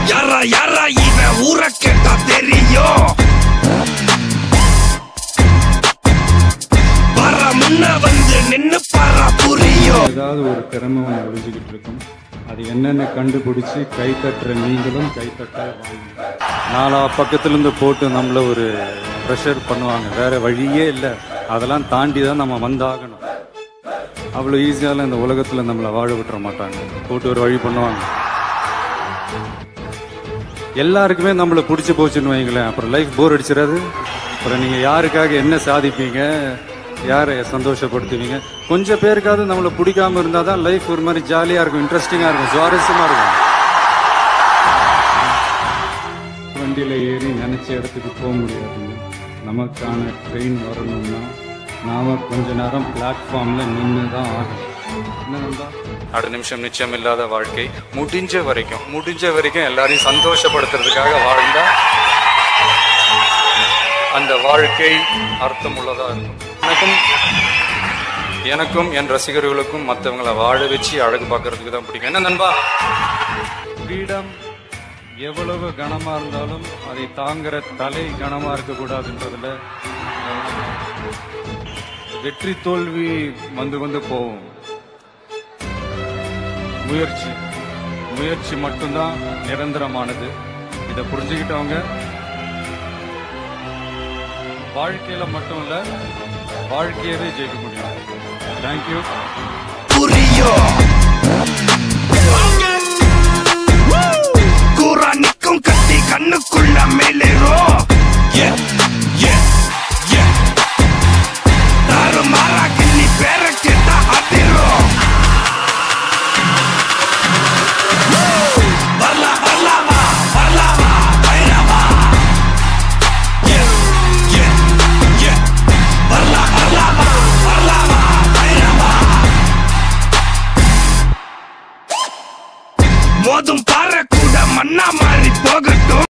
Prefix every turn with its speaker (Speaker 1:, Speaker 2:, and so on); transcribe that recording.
Speaker 1: யாரா யாரா இவன் ஊரை கேட்டா தெரியும் வர முன்ன வந்து நின்னு பாரா புரியும்
Speaker 2: ஏதாவது ஒரு திறமை ஒன்று ஒழிஞ்சுக்கிட்டு இருக்கும் அது என்னென்ன கண்டுபிடிச்சி கை தட்டுற நீங்களும் கை தட்ட வாங்க நாலா பக்கத்துலேருந்து போட்டு நம்மள ஒரு ப்ரெஷர் பண்ணுவாங்க வேற வழியே இல்லை அதெல்லாம் தாண்டி தான் நம்ம வந்தாகணும் அவ்வளோ ஈஸியால இந்த உலகத்தில் நம்மளை வாழ விட்டுற மாட்டாங்க போட்டு ஒரு வழி பண்ணுவாங்க எல்லாருக்குமே நம்மளை பிடிச்சி போச்சுன்னு வைங்களேன் அப்புறம் லைஃப் போர் அடிச்சிடாது அப்புறம் நீங்கள் யாருக்காக என்ன சாதிப்பீங்க யாரை சந்தோஷப்படுத்துவீங்க கொஞ்சம் பேருக்காவது நம்மளை பிடிக்காம இருந்தால் தான் லைஃப் ஒரு மாதிரி ஜாலியாக இருக்கும் இன்ட்ரெஸ்டிங்காக இருக்கும் சுவாரஸ்யமாக இருக்கும் வண்டியில் ஏறி நினச்ச இடத்துக்கு போக முடியாதுங்க நமக்கான ட்ரெயின் வரணும்னா நாம கொஞ்ச நேரம் பிளாட்ஃபார்மில் நின்று தான் ஆகணும் என்ன நண்பா அடுத்த நிமிஷம் நிச்சயம் இல்லாத வாழ்க்கை முடிஞ்ச வரைக்கும் முடிஞ்ச வரைக்கும் எல்லாரையும் சந்தோஷப்படுத்துறதுக்காக வாழ்ந்தா அந்த வாழ்க்கை அர்த்தமுள்ளதா இருக்கும் எனக்கும் எனக்கும் என் ரசிகர்களுக்கும் மற்றவங்களை வாழ வச்சு அழகு பார்க்கறதுக்கு தான் பிடிக்கும் என்ன நண்பா ஃப்ரீடம் எவ்வளவு கனமா இருந்தாலும் அதை தாங்குற தலை கனமா இருக்கக்கூடாதுன்றதுல வெற்றி தோல்வி வந்து வந்து போகும் முயற்சி முயற்சி மட்டும்தான் நிரந்தரமானது இதை புரிஞ்சுக்கிட்டவங்க வாழ்க்கையில மட்டும் இல்ல வாழ்க்கையவே ஜெயிக்க முடியும் தேங்க்யூ
Speaker 1: புரியும் கூரா நிக்கும் கட்டி கண்ணுக்குள்ள மேலேறும் Yeah, yeah, yeah. தாறுமாறா கிள்ளி பேர கேட்டா அதிரும் வரலாம், வரலாமா, வரலாமா, பைரவா. Yeah, yeah, yeah. வரலாம், வரலாமா, வரலாமா, பைரவா. மோதும் பாறை கூட மண்ணா மாறி போகட்டும்